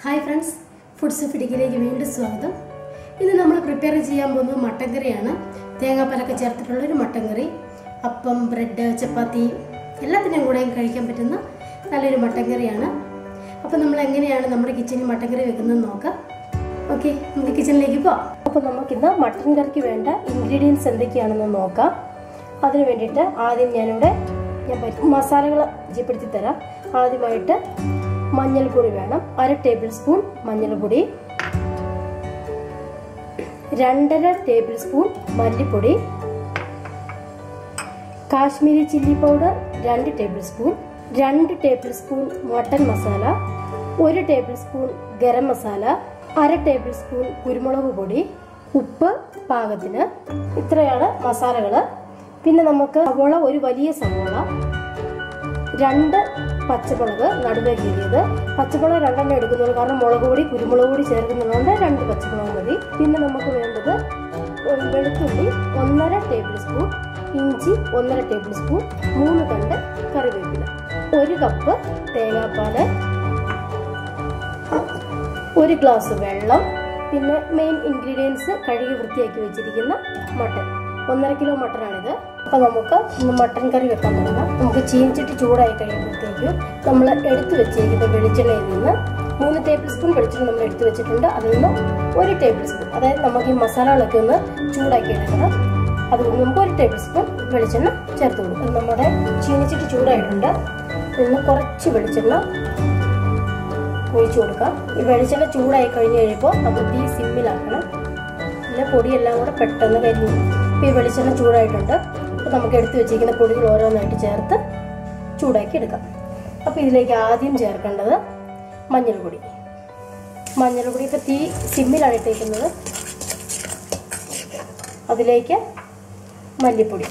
hi friends foods ഫിഡിക്കിലേക്ക് വീണ്ടും സ്വാഗതം ഇന്ന് നമ്മൾ പ്രിപ്പയർ ചെയ്യാൻ പോകുന്നത് മട്ടൻ കറിയാണ് തേങ്ങാപ്പാലൊക്കെ ചേർത്തിട്ടുള്ള ഒരു മട്ടൻ കറി അപ്പം ബ്രെഡ് ചപ്പാത്തി എല്ലാത്തിനും കൂടെ കഴിക്കാൻ പറ്റുന്ന നല്ലൊരു മട്ടൻ കറിയാണ് അപ്പോൾ നമ്മൾ എങ്ങനെയാണ് നമ്മുടെ കിച്ചണിൽ മട്ടൻ കറി വെക്കുന്നത് നോക്കാം ഓക്കെ നമുക്ക് കിച്ചണിലേക്ക് പോവാം അപ്പോൾ നമുക്കിന്ന് മട്ടൻ കറിക്ക് വേണ്ട ഇൻഗ്രീഡിയൻസ് എന്തൊക്കെയാണെന്ന് നോക്കാം അതിന് വേണ്ടിയിട്ട് ആദ്യം ഞാനിവിടെ ഞാൻ പരി- മസാലകൾ പരിചയപ്പെടുത്തി തരാം ആദ്യമായിട്ട് മഞ്ഞൾപ്പൊടി വേണം അര ടേബിൾ സ്പൂൺ മഞ്ഞൾപ്പൊടി രണ്ടര ടേബിൾ സ്പൂൺ മല്ലിപ്പൊടി കാശ്മീരി ചില്ലി പൗഡർ രണ്ട് ടേബിൾ സ്പൂൺ രണ്ട് ടേബിൾ സ്പൂൺ മട്ടൻ മസാല ഒരു ടേബിൾ സ്പൂൺ ഗരം മസാല അര ടേബിൾ സ്പൂൺ കുരുമുളക് പൊടി ഉപ്പ് പാകത്തിന് ഇത്രയാണ് മസാലകൾ പിന്നെ നമുക്ക് സവോള ഒരു വലിയ സവോള രണ്ട് പച്ചമുളക് നടുവേ കീറിയത് പച്ചമുളക് രണ്ടെണ്ണം എടുക്കുന്നുള്ളൂ കാരണം മുളക് പൊടി കുരുമുളക് പൊടി ചേർക്കുന്നുള്ളതുകൊണ്ട് രണ്ട് പച്ചമുളക് മതി പിന്നെ നമുക്ക് വേണ്ടത് ഒരു വെളുത്തുള്ളി ഒന്നര ടേബിൾ സ്പൂൺ ഇഞ്ചി ഒന്നര ടേബിൾ സ്പൂൺ മൂന്ന് തണ്ട് കറിവേപ്പില ഒരു കപ്പ് തേങ്ങാപ്പാല് ഒരു ഗ്ലാസ് വെള്ളം പിന്നെ മെയിൻ ഇൻഗ്രീഡിയൻസ് കഴുകി വൃത്തിയാക്കി വെച്ചിരിക്കുന്ന മട്ടൺ ഒന്നര കിലോ മട്ടനാണിത് അപ്പം നമുക്ക് ഇന്ന് മട്ടൻ കറി വെക്കാൻ തുടങ്ങാം നമുക്ക് ചീനിച്ചിട്ട് ചൂടായി കഴിയുമ്പോഴത്തേക്കും നമ്മൾ എടുത്തു വെച്ചിരിക്കുന്ന വെളിച്ചെണ്ണയിൽ നിന്ന് മൂന്ന് ടേബിൾ സ്പൂൺ വെളിച്ചെണ്ണ നമ്മൾ എടുത്തു വെച്ചിട്ടുണ്ട് അതിൽ നിന്ന് ഒരു ടേബിൾ സ്പൂൺ അതായത് നമുക്ക് ഈ മസാലകളൊക്കെ ഒന്ന് ചൂടാക്കി എടുക്കണം അതുകൊണ്ട് നമുക്ക് ഒരു ടേബിൾ സ്പൂൺ വെളിച്ചെണ്ണ ചേർത്ത് കൊടുക്കും നമ്മുടെ ചീനിച്ചിട്ട് ചൂടായിട്ടുണ്ട് ഇന്ന് കുറച്ച് വെളിച്ചെണ്ണ ഒഴിച്ചു കൊടുക്കാം ഈ വെളിച്ചെണ്ണ ചൂടായി കഴിഞ്ഞ് കഴിയുമ്പോൾ നമ്മൾ തീ സിമ്മിലാക്കണം പിന്നെ പൊടിയെല്ലാം കൂടെ പെട്ടെന്ന് കരിഞ്ഞു ഇപ്പോൾ ഈ വെളിച്ചെണ്ണ ചൂടായിട്ടുണ്ട് അപ്പോൾ നമുക്ക് എടുത്തു വെച്ചിരിക്കുന്ന പൊടികൾ ഓരോന്നായിട്ട് ചേർത്ത് ചൂടാക്കി എടുക്കാം അപ്പോൾ ഇതിലേക്ക് ആദ്യം ചേർക്കേണ്ടത് മഞ്ഞൾപ്പൊടി മഞ്ഞൾപ്പൊടി ഇപ്പോൾ തീ സിമ്മിലാണ് ഇട്ടേക്കുന്നത് അതിലേക്ക് മല്ലിപ്പൊടി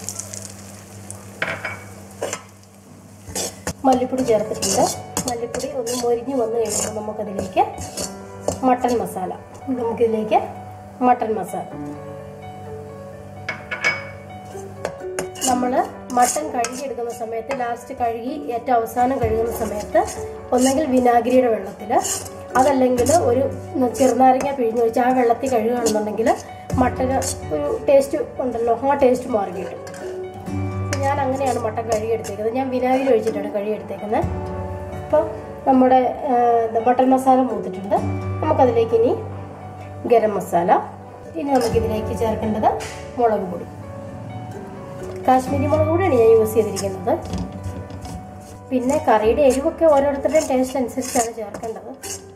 മല്ലിപ്പൊടി ചേർത്തിട്ടുണ്ട് മല്ലിപ്പൊടി ഒന്ന് മൊരിഞ്ഞ് വന്നു കഴിയുമ്പോൾ നമുക്കതിലേക്ക് മട്ടൻ മസാല നമുക്കിതിലേക്ക് മട്ടൻ മസാല നമ്മൾ മട്ടൻ കഴുകിയെടുക്കുന്ന സമയത്ത് ലാസ്റ്റ് കഴുകി ഏറ്റവും അവസാനം കഴുകുന്ന സമയത്ത് ഒന്നെങ്കിൽ വിനാഗിരിയുടെ വെള്ളത്തിൽ അതല്ലെങ്കിൽ ഒരു ചെറുനാരങ്ങ പിഴിഞ്ഞൊഴിച്ച് ആ വെള്ളത്തിൽ കഴുകുകയാണെന്നുണ്ടെങ്കിൽ മട്ടന് ഒരു ടേസ്റ്റ് ഉണ്ടല്ലോ ആ ടേസ്റ്റ് മാറി കിട്ടും ഞാൻ അങ്ങനെയാണ് മട്ടൻ കഴുകിയെടുത്തേക്കുന്നത് ഞാൻ വിനാഗിരി ഒഴിച്ചിട്ടാണ് കഴുകിയെടുത്തേക്കുന്നത് അപ്പോൾ നമ്മുടെ ആ, ഇത് മട്ടൻ മസാല മൂത്തിട്ടുണ്ട് നമുക്കതിലേക്ക് ഇനി ഗരം മസാല ഇനി നമുക്കിതിലേക്ക് ചേർക്കേണ്ടത് മുളക് പൊടി കാശ്മീരി മുളക് പൊടിയാണ് ഞാൻ യൂസ് ചെയ്തിരിക്കുന്നത് പിന്നെ കറിയുടെ എരിവൊക്കെ ഓരോരുത്തരുടെയും ടേസ്റ്റ് അനുസരിച്ചാണ് ചേർക്കേണ്ടത്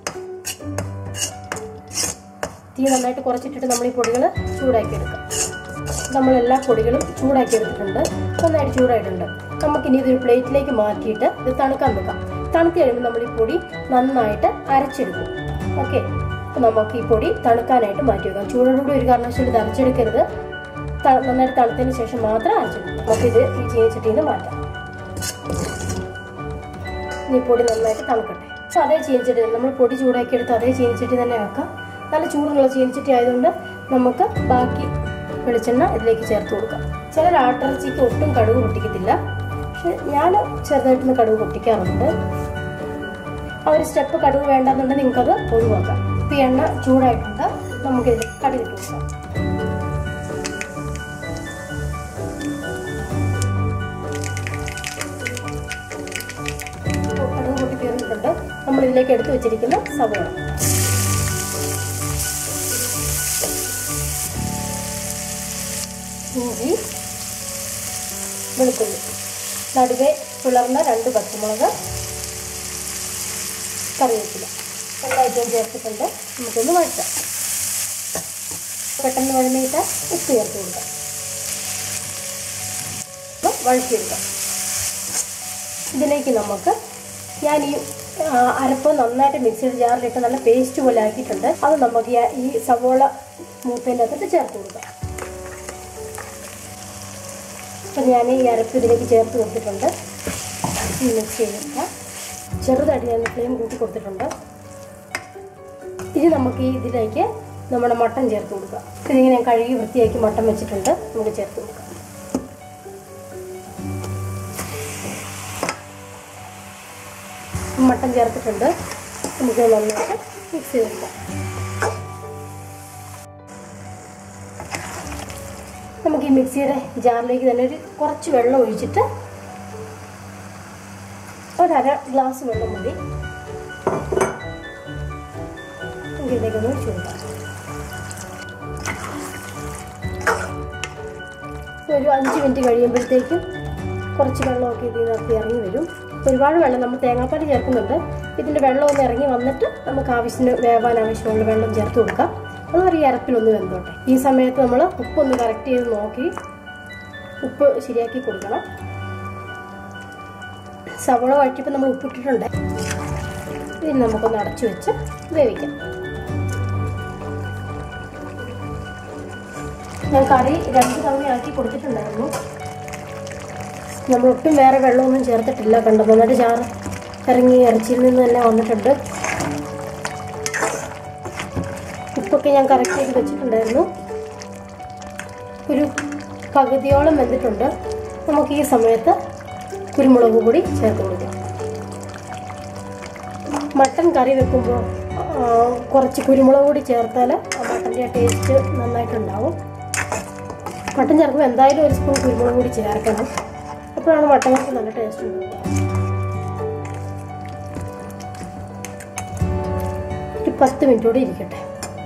തീ നന്നായിട്ട് കുറച്ചിട്ടിട്ട് നമ്മൾ ഈ പൊടികൾ ചൂടാക്കി എടുക്കാം നമ്മൾ എല്ലാ പൊടികളും ചൂടാക്കി എടുത്തിട്ടുണ്ട് നന്നായിട്ട് ചൂടായിട്ടുണ്ട് നമുക്കിനി ഇതൊരു പ്ലേറ്റിലേക്ക് മാറ്റിയിട്ട് ഇത് തണുക്കാൻ വെക്കാം തണുത്ത് കഴിയുമ്പോൾ നമ്മൾ ഈ പൊടി നന്നായിട്ട് അരച്ചെടുക്കും ഓക്കെ അപ്പോൾ നമുക്ക് ഈ പൊടി തണുക്കാനായിട്ട് മാറ്റി വെക്കാം ചൂടോടുകൂടി ഒരു കാരണവശാലും ഇത് അരച്ചെടുക്കരുത് ത- നന്നായിട്ട് തണുത്തതിന് ശേഷം മാത്രം അരച്ചെടുക്കും നമുക്കിത് ഈ ചീനിച്ചട്ടിയിൽ നിന്ന് മാറ്റാം ഈ പൊടി നന്നായിട്ട് തണുക്കട്ടെ അപ്പോൾ അതേ ചീനിച്ചട്ടി നമ്മൾ പൊടി ചൂടാക്കി എടുത്ത് അതേ ചീനിച്ചട്ടി തന്നെ വെക്കാം നല്ല ചൂടുള്ള ചീനിച്ചട്ടി ആയതുകൊണ്ട് നമുക്ക് ബാക്കി വെളിച്ചെണ്ണ ഇതിലേക്ക് ചേർത്ത് കൊടുക്കാം ചിലർ ആട്ടിറച്ചിക്ക് ഒട്ടും കടുക് പൊട്ടിക്കത്തില്ല പക്ഷെ ഞാൻ ചെറുതായിട്ടൊന്ന് കടുക് പൊട്ടിക്കാറുണ്ട് ആ ഒരു സ്റ്റെപ്പ് കടുക് വേണ്ടെന്നുണ്ടെങ്കിൽ നിങ്ങൾക്കത് ഒഴിവാക്കാം ഇപ്പം ഈ എണ്ണ ചൂടായിട്ടുണ്ട് നമുക്കിതിൽ കടുക് ഇട്ട് കൊടുക്കാം കടുക് പൊട്ടി തീർന്നിട്ടുണ്ട് നമ്മൾ ഇതിലേക്ക് എടുത്തു വെച്ചിരിക്കുന്ന സവോള ഇഞ്ചി വെളുത്തുള്ളി നടുവെ പിളർന്ന രണ്ട് പച്ചമുളക് കറിവേപ്പില എല്ലാ ഐറ്റവും ചേർത്തിട്ടുണ്ട് നമുക്കൊന്ന് വഴറ്റാം പെട്ടെന്ന് വഴഞ്ഞിട്ട് ഉപ്പ് ചേർത്ത് കൊടുക്കാം അപ്പോൾ വഴറ്റിയെടുക്കാം ഇതിലേക്ക് നമുക്ക് ഞാൻ ഈ ആ, അരപ്പ് നന്നായിട്ട് മിക്സിയുടെ ജാറിലിട്ട് നല്ല പേസ്റ്റ് പോലെ ആക്കിയിട്ടുണ്ട് അത് നമുക്ക് ഈ- ഈ സവോള മൂത്തതിൻ്റെ അകത്തിട്ട് ചേർത്ത് കൊടുക്കാം അപ്പം ഞാൻ ഈ അരപ്പ് ഇതിലേക്ക് ചേർത്ത് കൊടുത്തിട്ടുണ്ട് മിക്സ് ചെയ്തെടുക്കാം ചെറുതായിട്ട് ഞാൻ ഫ്ലെയിം കൂട്ടി കൊടുത്തിട്ടുണ്ട് ഇനി നമുക്ക് ഈ ഇതിലേക്ക് നമ്മുടെ മട്ടൻ ചേർത്ത് കൊടുക്കാം ഇതിങ്ങനെ ഞാൻ കഴുകി വൃത്തിയാക്കി മട്ടൻ വെച്ചിട്ടുണ്ട് നമുക്ക് ചേർത്ത് കൊടുക്കാം മട്ടൻ ചേർത്തിട്ടുണ്ട് നമുക്ക് നന്നായിട്ട് മിക്സ് ചെയ്തെടുക്കാം നമുക്ക് ഈ മിക്സിയുടെ ജാറിലേക്ക് തന്നെ ഒരു കുറച്ച് വെള്ളം ഒഴിച്ചിട്ട് ഒരര ഗ്ലാസ് വെള്ളം മതി നമുക്ക് ഇതിലേക്കൊന്ന് ഒഴിച്ചു കൊടുക്കാം ഒരു അഞ്ച് മിനിറ്റ് കഴിയുമ്പോഴത്തേക്കും കുറച്ച് വെള്ളമൊക്കെ ഇതിൽ നിന്നൊക്കെ ഇറങ്ങി വരും ഒരുപാട് വെള്ളം നമ്മൾ തേങ്ങാപ്പാൽ ചേർക്കുന്നുണ്ട് ഇതിൻ്റെ വെള്ളം ഒന്ന് ഇറങ്ങി വന്നിട്ട് നമുക്ക് ആവശ്യത്തിന് വേവാൻ ആവശ്യമുള്ള വെള്ളം ചേർത്ത് കൊടുക്കാം അത് ഒരു അരപ്പിലൊന്ന് വെന്തോട്ടെ ഈ സമയത്ത് നമ്മൾ ഉപ്പൊന്ന് കറക്റ്റ് ചെയ്ത് നോക്കി ഉപ്പ് ശരിയാക്കി കൊടുക്കണം സവള വഴറ്റിയപ്പോൾ നമ്മൾ ഉപ്പിട്ടിട്ടുണ്ട് ഇനി നമുക്കൊന്ന് അടച്ചു വെച്ച് വേവിക്കാം ഞാൻ കറി രണ്ട് തവണ ആക്കി കൊടുത്തിട്ടുണ്ടായിരുന്നു നമ്മൾ ഒട്ടും വേറെ വെള്ളമൊന്നും ചേർത്തിട്ടില്ല കണ്ടോ നന്നായിട്ട് ചാറ് ഇറങ്ങി ഇറച്ചിയിൽ നിന്ന് തന്നെ വന്നിട്ടുണ്ട് ഉപ്പൊക്കെ ഞാൻ കറക്റ്റ് ചെയ്ത് വെച്ചിട്ടുണ്ടായിരുന്നു ഒരു പകുതിയോളം വെന്തിട്ടുണ്ട് നമുക്ക് ഈ സമയത്ത് കുരുമുളക് പൊടി ചേർത്ത് കൊടുക്കാം മട്ടൻ കറി വെക്കുമ്പോൾ കുറച്ച് കുരുമുളക് പൊടി ചേർത്താൽ ആ മട്ടൻ്റെ ടേസ്റ്റ് നന്നായിട്ടുണ്ടാവും മട്ടൻ ചേർക്കുമ്പോൾ എന്തായാലും ഒരു സ്പൂൺ കുരുമുളക് പൊടി ചേർക്കണം അപ്പോഴാണ് മട്ടൻ കറിക്ക് നല്ല ടേസ്റ്റ് ഉണ്ടാവുക ഒരു പത്ത് മിനിറ്റ് കൂടി ഇരിക്കട്ടെ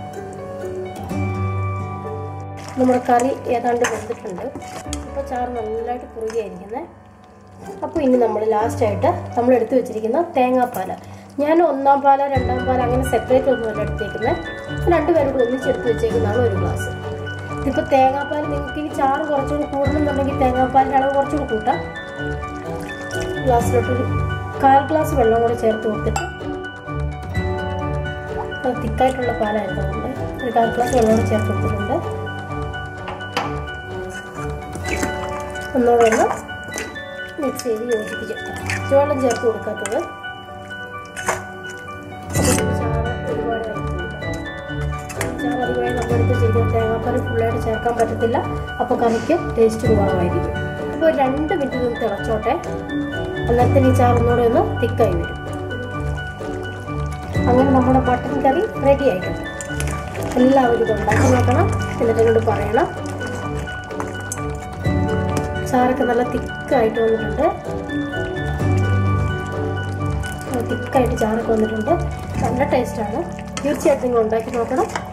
നമ്മുടെ കറി ഏതാണ്ട് വെന്തിട്ടുണ്ട് അപ്പോൾ ചാറ് നല്ലതായിട്ട് കുറുകിയായിരിക്കുന്നത് അപ്പോൾ ഇനി നമ്മൾ ലാസ്റ്റായിട്ട് നമ്മൾ എടുത്തു വെച്ചിരിക്കുന്ന തേങ്ങാപ്പാൽ ഞാൻ ഒന്നാം പാല രണ്ടാം പാല അങ്ങനെ സെപ്പറേറ്റ് ഒന്നുമല്ല എടുത്തേക്കുന്നത് രണ്ടുപേരോട് ഒന്നിച്ചെടുത്ത് വെച്ചേക്കുന്നതാണ് ഒരു ഗ്ലാസ് ഇതിപ്പോൾ തേങ്ങാപ്പാൽ നിങ്ങൾക്ക് ഈ ചാറ് കുറച്ചുകൂടി കൂടണമെന്നുണ്ടെങ്കിൽ തേങ്ങാപ്പാലിൻ്റെ അളവ് കുറച്ചുകൂടി കൂട്ടാം ഗ്ലാസ്സിലോട്ടൊരു കാൽ ഗ്ലാസ് വെള്ളം കൂടെ ചേർത്ത് കൊടുത്തിട്ട് അത് തിക്കായിട്ടുള്ള പാലായിരുന്നു അതുകൊണ്ട് ഒരു കാൽ ഗ്ലാസ് വെള്ളം കൂടെ ചേർത്ത് കൊടുത്തിട്ടുണ്ട് ഒന്നുകൂടെ ഒന്ന് മിക്സ് ചെയ്ത് യോജിപ്പിച്ചെടുക്കാം ചുവെള്ളം ചേർത്ത് കൊടുക്കാത്തത് ചാറ് ഒരുപാട് ചാറ് അതുപോലെ നമ്മളെടുത്ത് വെച്ചിരിക്കുന്ന തേങ്ങാപ്പാൽ ഫുള്ളായിട്ട് ചേർക്കാൻ പറ്റത്തില്ല അപ്പോൾ കറിക്ക് ടേസ്റ്റ് കുറവായിരിക്കും അപ്പോൾ ഒരു രണ്ട് മിനിറ്റ് നിന്ന് തിളച്ചോട്ടെ അന്നേരത്തിന് ഈ ചാറ് ഒന്നുകൂടെ ഒന്ന് തിക്കായി വരും അങ്ങനെ നമ്മുടെ മട്ടൻ കറി റെഡി ആയിട്ടുണ്ട് എല്ലാവരും ഇത് ഉണ്ടാക്കി നോക്കണം എന്നിട്ട് എന്നോട് പറയണം ചാറൊക്കെ നല്ല തിക്കായിട്ട് വന്നിട്ടുണ്ട് തിക്കായിട്ട് ചാറൊക്കെ വന്നിട്ടുണ്ട് നല്ല ടേസ്റ്റാണ് തീർച്ചയായിട്ടും നിങ്ങൾ ഉണ്ടാക്കി നോക്കണം